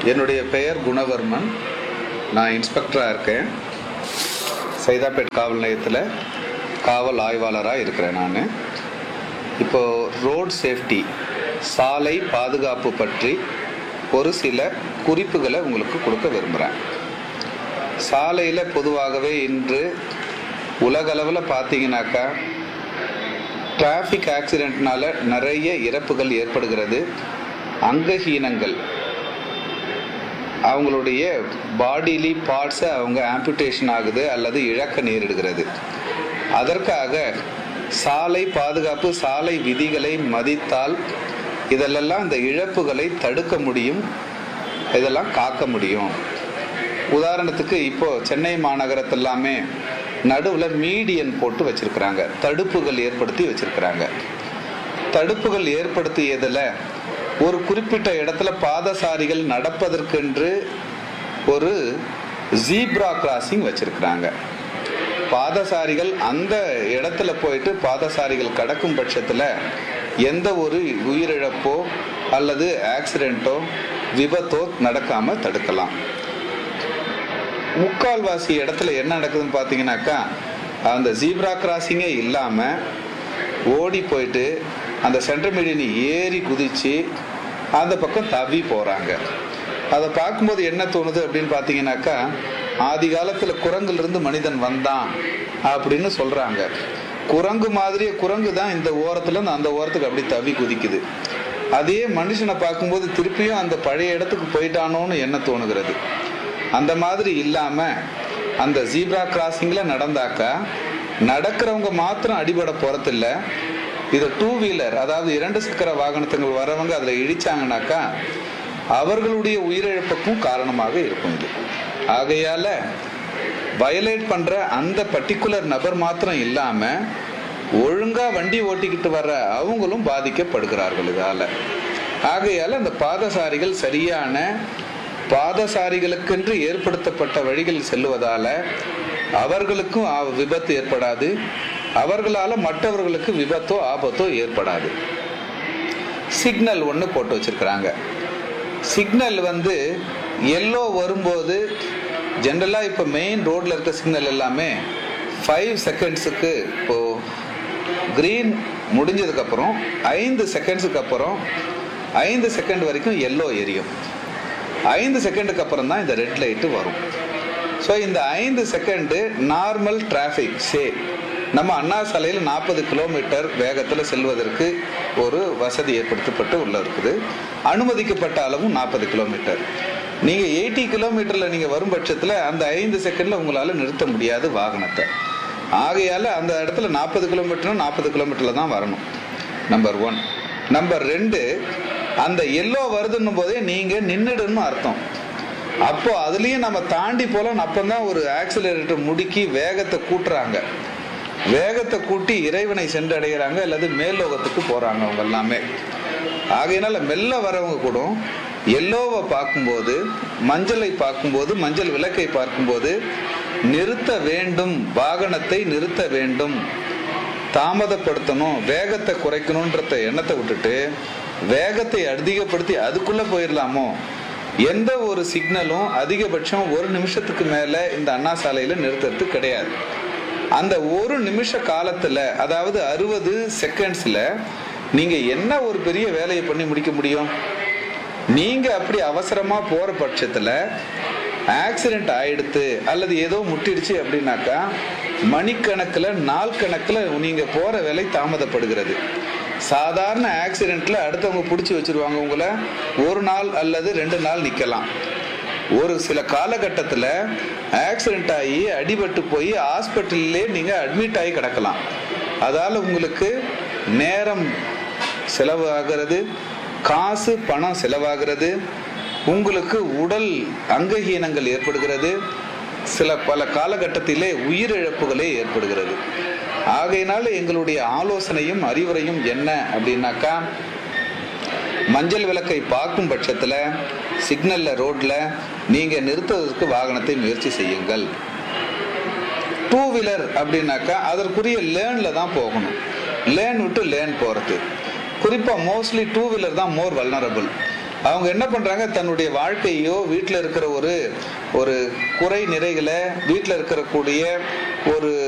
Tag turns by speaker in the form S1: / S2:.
S1: என்னுடைய பெயர் குணவர்மன் நான் இன்ஸ்பெக்டராக இருக்கேன் சைதாப்பேட் காவல் நிலையத்தில் காவல் ஆய்வாளராக இருக்கிறேன் நான் இப்போ ரோட் சேஃப்டி சாலை பாதுகாப்பு பற்றி ஒரு சில குறிப்புகளை உங்களுக்கு கொடுக்க விரும்புகிறேன் சாலையில் பொதுவாகவே இன்று உலகளவில் பார்த்தீங்கன்னாக்கா டிராஃபிக் ஆக்சிடென்ட்னால நிறைய இறப்புகள் ஏற்படுகிறது அங்கஹீனங்கள் அவங்களுடைய பாடிலி பார்ட்ஸை அவங்க ஆம்புடேஷன் ஆகுது அல்லது இழக்க நேரிடுகிறது அதற்காக சாலை பாதுகாப்பு சாலை விதிகளை மதித்தால் இதெல்லாம் இந்த இழப்புகளை தடுக்க முடியும் இதெல்லாம் காக்க முடியும் உதாரணத்துக்கு இப்போ சென்னை மாநகரத்தில் எல்லாமே நடுவில் மீடியன் போட்டு வச்சிருக்கிறாங்க தடுப்புகள் ஏற்படுத்தி வச்சிருக்கிறாங்க தடுப்புகள் ஏற்படுத்தியதில் ஒரு குறிப்பிட்ட இடத்துல பாதசாரிகள் நடப்பதற்கென்று ஒரு ஜீப்ரா கிராசிங் வச்சிருக்கிறாங்க பாதசாரிகள் அந்த இடத்துல போயிட்டு பாதசாரிகள் கடக்கும் பட்சத்தில் எந்த ஒரு உயிரிழப்போ அல்லது ஆக்சிடென்ட்டோ விபத்தோ நடக்காம தடுக்கலாம் முக்கால்வாசி இடத்துல என்ன நடக்குதுன்னு பார்த்தீங்கன்னாக்கா அந்த ஜீப்ரா கிராசிங்கே இல்லாமல் ஓடி போயிட்டு அந்த சென்டர் மீடியன் ஏறி குதிச்சு அந்த பக்கம் தவி போகிறாங்க அதை பார்க்கும்போது என்ன தோணுது அப்படின்னு பார்த்தீங்கன்னாக்கா ஆதி காலத்தில் குரங்குலேருந்து மனிதன் வந்தான் அப்படின்னு சொல்கிறாங்க குரங்கு மாதிரியே குரங்கு தான் இந்த ஓரத்துலேருந்து அந்த ஓரத்துக்கு அப்படி தவி குதிக்குது அதே மனுஷனை பார்க்கும்போது திருப்பியும் அந்த பழைய இடத்துக்கு போயிட்டானோன்னு என்ன தோணுகிறது அந்த மாதிரி இல்லாமல் அந்த ஜீப்ரா கிராசிங்கில் நடந்தாக்கா நடக்கிறவங்க மாத்திரம் அடிபட போகிறதில்ல இது டூ வீலர் அதாவது இரண்டு சக்கர வாகனத்துக்கு வரவங்க அதில் இடிச்சாங்கனாக்கா அவர்களுடைய உயிரிழப்புக்கும் காரணமாக இருக்கும் இது ஆகையால வயலேட் பண்ற அந்த பர்டிகுலர் நபர் மாத்திரம் இல்லாம ஒழுங்கா வண்டி ஓட்டிக்கிட்டு வர்ற அவங்களும் பாதிக்கப்படுகிறார்கள் இதால ஆகையால அந்த பாதசாரிகள் சரியான பாதசாரிகளுக்கென்று ஏற்படுத்தப்பட்ட வழிகளில் செல்லுவதால அவர்களுக்கும் ஆ- விபத்து ஏற்படாது அவர்களால மற்றவர்களுக்கு விபத்தோ ஆபத்தோ ஏற்படாது சிக்னல் ஒன்று போட்டு வச்சிருக்கிறாங்க சிக்னல் வந்து எல்லோ வரும்போது ஜென்ரலாக இப்போ மெயின் ரோட்டில் இருக்க சிக்னல் எல்லாமே ஃபைவ் செகண்ட்ஸுக்கு இப்போ க்ரீன் முடிஞ்சதுக்கப்புறம் ஐந்து செகண்ட்ஸுக்கு அப்புறம் ஐந்து செகண்ட் வரைக்கும் எல்லோ எரியும் ஐந்து செகண்டுக்கு அப்புறம் தான் இந்த ரெட் லைட்டு வரும் ஸோ இந்த ஐந்து செகண்டு நார்மல் டிராஃபிக் சே நம்ம அண்ணா சாலையில் நாற்பது கிலோமீட்டர் வேகத்தில் செல்வதற்கு ஒரு வசதி ஏற்படுத்தப்பட்டு உள்ள இருக்குது அனுமதிக்கப்பட்ட அளவும் நாற்பது கிலோமீட்டர் நீங்கள் எயிட்டி கிலோமீட்டரில் நீங்கள் வரும் பட்சத்தில் அந்த ஐந்து செகண்டில் உங்களால் நிறுத்த முடியாது வாகனத்தை ஆகையால் அந்த இடத்துல நாற்பது கிலோமீட்டரும் நாற்பது கிலோமீட்டரில் தான் வரணும் நம்பர் ஒன் நம்பர் ரெண்டு அந்த எல்லோ வருதுன்னும் போதே நீங்கள் நின்றுடுன்னு அர்த்தம் அப்போ அதுலயும் நம்ம தாண்டி போலாம் அப்பதான் ஒரு ஆக்சிலரேட்டர் முடுக்கி வேகத்தை கூட்டுறாங்க வேகத்தை கூட்டி இறைவனை சென்றடைகிறாங்க அல்லது மேல்லோகத்துக்கு போறாங்க அவங்க எல்லாமே ஆகையினால மெல்ல வரவங்க கூட எல்லோவை பார்க்கும்போது மஞ்சளை பார்க்கும்போது மஞ்சள் விளக்கை பார்க்கும்போது நிறுத்த வேண்டும் வாகனத்தை நிறுத்த வேண்டும் தாமதப்படுத்தணும் வேகத்தை குறைக்கணுன்றத எண்ணத்தை விட்டுட்டு வேகத்தை அதிகப்படுத்தி அதுக்குள்ள போயிடலாமோ எந்த ஒரு சிக்னலும் அதிகபட்சம் ஒரு நிமிஷத்துக்கு மேல இந்த அண்ணா சாலையில நிறுத்துறது கிடையாது அந்த ஒரு நிமிஷ காலத்துல அதாவது அறுபது செகண்ட்ஸ்ல நீங்க என்ன ஒரு பெரிய வேலையை பண்ணி முடிக்க முடியும் நீங்க அப்படி அவசரமா போற பட்சத்துல ஆக்சிடென்ட் ஆயிடுத்து அல்லது ஏதோ முட்டிடுச்சு அப்படின்னாக்கா மணிக்கணக்கில் நாள் கணக்கில் நீங்க போற வேலை தாமதப்படுகிறது சாதாரண ஆக்சிடென்ட்ல அடுத்தவங்க பிடிச்சி வச்சிருவாங்க உங்களை ஒரு நாள் அல்லது ரெண்டு நாள் நிக்கலாம் ஒரு சில காலகட்டத்தில் ஆக்சிடென்ட் ஆகி அடிபட்டு போய் ஹாஸ்பிட்டல்லே நீங்கள் அட்மிட் ஆகி கிடக்கலாம் அதால் உங்களுக்கு நேரம் செலவு ஆகிறது காசு பணம் செலவாகிறது உங்களுக்கு உடல் அங்கஹீனங்கள் ஏற்படுகிறது சில பல காலகட்டத்திலே உயிரிழப்புகளே ஏற்படுகிறது ஆகையினால எங்களுடைய ஆலோசனையும் அறிவுரையும் என்ன அப்படின்னாக்கா மஞ்சள் விளக்கை பார்க்கும் பட்சத்தில் சிக்னல்ல ரோட்ல நீங்க நிறுத்துவதற்கு வாகனத்தை முயற்சி செய்யுங்கள் டூ வீலர் அப்படின்னாக்கா அதற்குரிய லேன்ல தான் போகணும் லேன் விட்டு லேன் போறது குறிப்பா மோஸ்ட்லி டூ வீலர் தான் மோர் வல்னரபிள் அவங்க என்ன பண்றாங்க தன்னுடைய வாழ்க்கையோ வீட்டில் இருக்கிற ஒரு ஒரு குறை நிறைகளை வீட்டில் இருக்கக்கூடிய ஒரு